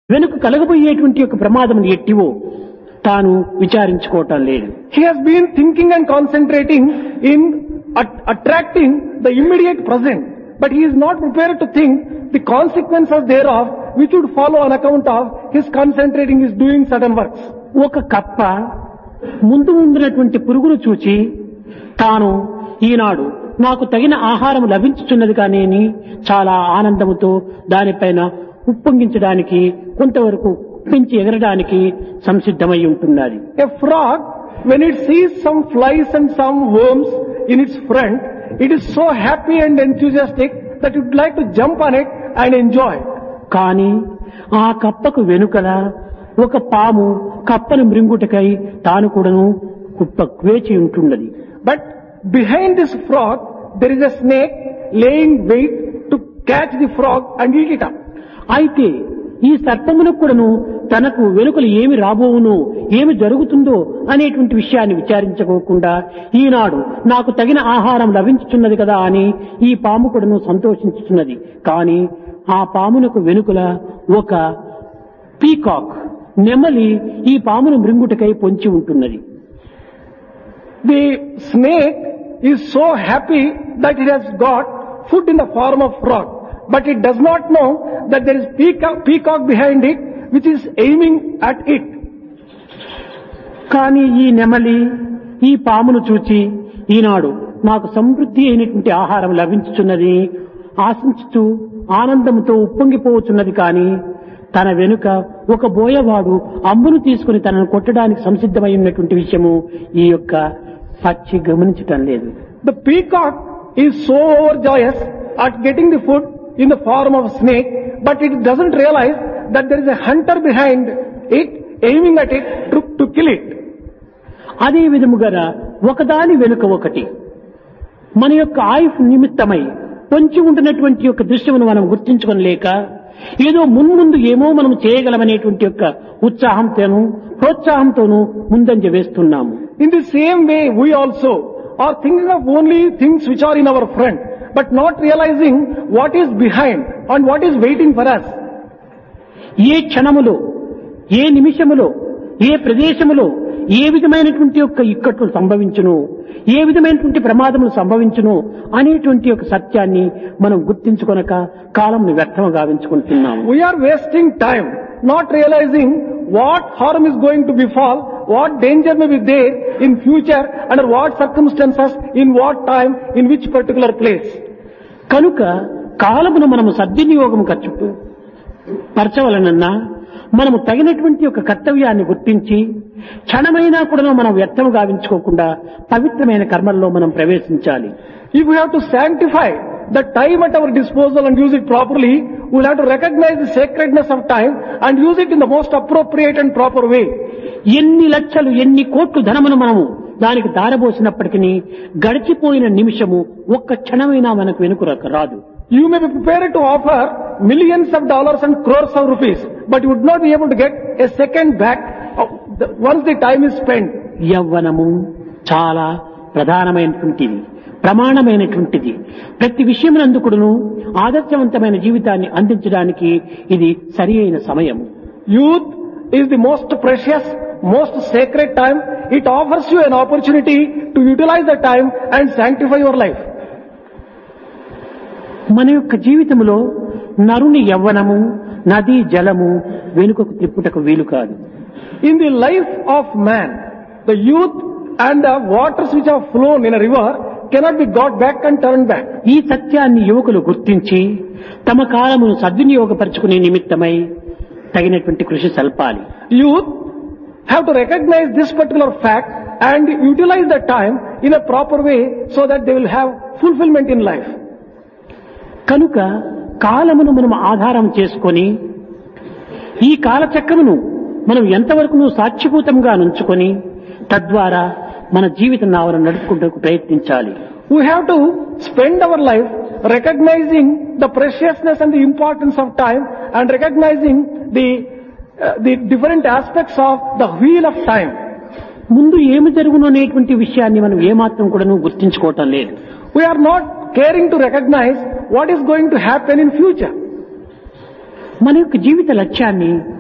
వెనుక కలగబోయేటువంటి యొక్క ప్రమాదం ఎట్టివో తాను విచారించుకోవటం లేదు He has been thinking and concentrating in at- attracting the immediate present, but he is not prepared to think the consequences thereof which would follow on account of his concentrating is doing certain works. ఒక కప్ప ముందు ఉండినటువంటి పురుగును చూచి తాను ఈనాడు నాకు తగిన ఆహారం లభించుచున్నది కానీ అని చాలా ఆనందముతో దానిపైన ఉప్పొంగించడానికి కొంతవరకు పెంచి ఎగరడానికి సంసిద్ధమై ఉంటున్నది A frog, when it sees some flies and some worms in its front, it is so happy and enthusiastic that it would like to jump on it and enjoy. కానీ ఆ కప్పకు వెనుకల ఒక పాము కప్పను మృంగుటకై తాను కూడాను కుప్ప వేచి ఉంటున్నది But behind this frog, there is a snake laying wait to catch the frog and eat it up. అయితే ఈ సర్పమునకు కూడాను తనకు వెనుకలు ఏమి రాబోవును ఏమి జరుగుతుందో అనేటువంటి విషయాన్ని విచారించుకోకుండా ఈనాడు నాకు తగిన ఆహారం లభించుతున్నది కదా అని ఈ పాము కూడాను సంతోషించుతున్నది కానీ ఆ పామునకు వెనుకల ఒక పీకాక్ నెమలి ఈ పామును మృంగుటకై పొంచి ఉంటున్నది The snake is so happy that it has got food in the form of frog. But it does not know that there is peacock, peacock behind it which is aiming at it. కానీ ఈ నెమలి ఈ పామును చూచి ఈనాడు నాకు సమృద్ధి అయినటువంటి ఆహారం లభించుచున్నది ఆశించుతూ ఆనందంతో ఉప్పొంగిపోవచ్చున్నది కానీ తన వెనుక ఒక బోయవాడు అంబును తీసుకుని తనను కొట్టడానికి సంసిద్ధమై ఉన్నటువంటి విషయము ఈ యొక్క పక్షి గమనించటం లేదు The peacock is so overjoyous at getting the food in the form of snake, but it doesn't realize that there is a hunter behind it aiming at it to, to kill it. అదే విధముగా ఒకదాని వెనుక ఒకటి మన యొక్క ఆయుష్ నిమిత్తమై పొంచి ఉంటున్నటువంటి యొక్క దృశ్యమును మనం గుర్తించుకోలేక ఏదో మున్ముందు ఏమో మనం చేయగలమనేటువంటి యొక్క ఉత్సాహంతోనూ ప్రోత్సాహంతోనూ ముందంజ వేస్తున్నాము In the same way, we also are thinking of only things which are in our front, but not realizing what is behind and what is waiting for us. ఏ క్షణములో ఏ నిమిషములో ఏ ప్రదేశములో ఏ విధమైనటువంటి యొక్క ఇక్కట్లు సంభవించును ఏ విధమైనటువంటి ప్రమాదములు సంభవించును అనేటువంటి యొక్క సత్యాన్ని మనం గుర్తించుకొనక కాలంను వ్యర్థము గావించుకుంటున్నాము We are wasting time, not realizing what harm is going to befall, what danger may be there in future, under what circumstances, in what time, in which particular place. కనుక కాలమును మనము సద్వినియోగం ఖర్చు పరచవలనన్నా మనము తగినటువంటి ఒక కర్తవ్యాన్ని గుర్తించి క్షణమైనా కూడా మనం వ్యర్థము గావించుకోకుండా పవిత్రమైన కర్మల్లో మనం ప్రవేశించాలి If we have to sanctify the time at our disposal and use it properly, we'll have to recognize the sacredness of time and use it in the most appropriate and proper way. ఎన్ని లక్షలు ఎన్ని కోట్లు ధనమును మనము దానికి దారబోసినప్పటికీ గడిచిపోయిన నిమిషము ఒక్క క్షణమైనా మనకు వెనుక రాదు You may be prepared to offer millions of dollars and crores of rupees, but you would not be able to get a second back of the- once the time is spent. యవ్వనము చాలా ప్రధానమైనటువంటిది ప్రమాణమైనటువంటిది ప్రతి విషయమునందుకుడును ఆదర్శవంతమైన జీవితాన్ని అందించడానికి ఇది సరి అయిన సమయం Youth is the most precious, most sacred time. It offers you an opportunity to utilize the time and sanctify your life. మన యొక్క జీవితంలో నరుని యవ్వనము నది జలము వెనుకకు త్రిప్పుటకు వీలు కాదు In the life of man, the youth and the waters which have flown in a river cannot be got back and turned back. ఈ సత్యాన్ని యువకులు గుర్తించి తమ కాలమును సద్వినియోగపరుచుకునే నిమిత్తమై తగినటువంటి కృషి సల్పాలి Youth have to recognize this particular fact and utilize the time in a proper way so that they will have fulfillment in life. కనుక కాలమును మనం ఆధారం చేసుకొని ఈ కాలచక్రమును మనం ఎంతవరకు సాక్షిభూతంగా నుంచుకొని తద్వారా మన జీవిత నావను నడుపుకుంటూ ప్రయత్నించాలి We have to spend our life recognizing the preciousness and the importance of time and recognizing the, uh, the different aspects of the wheel of time. ముందు ఏమి జరుగును అనేటువంటి విషయాన్ని మనం ఏమాత్రం కూడా గుర్తించుకోవటం లేదు We are not caring to recognize what is going to happen in future. మన యొక్క జీవిత లక్ష్యాన్ని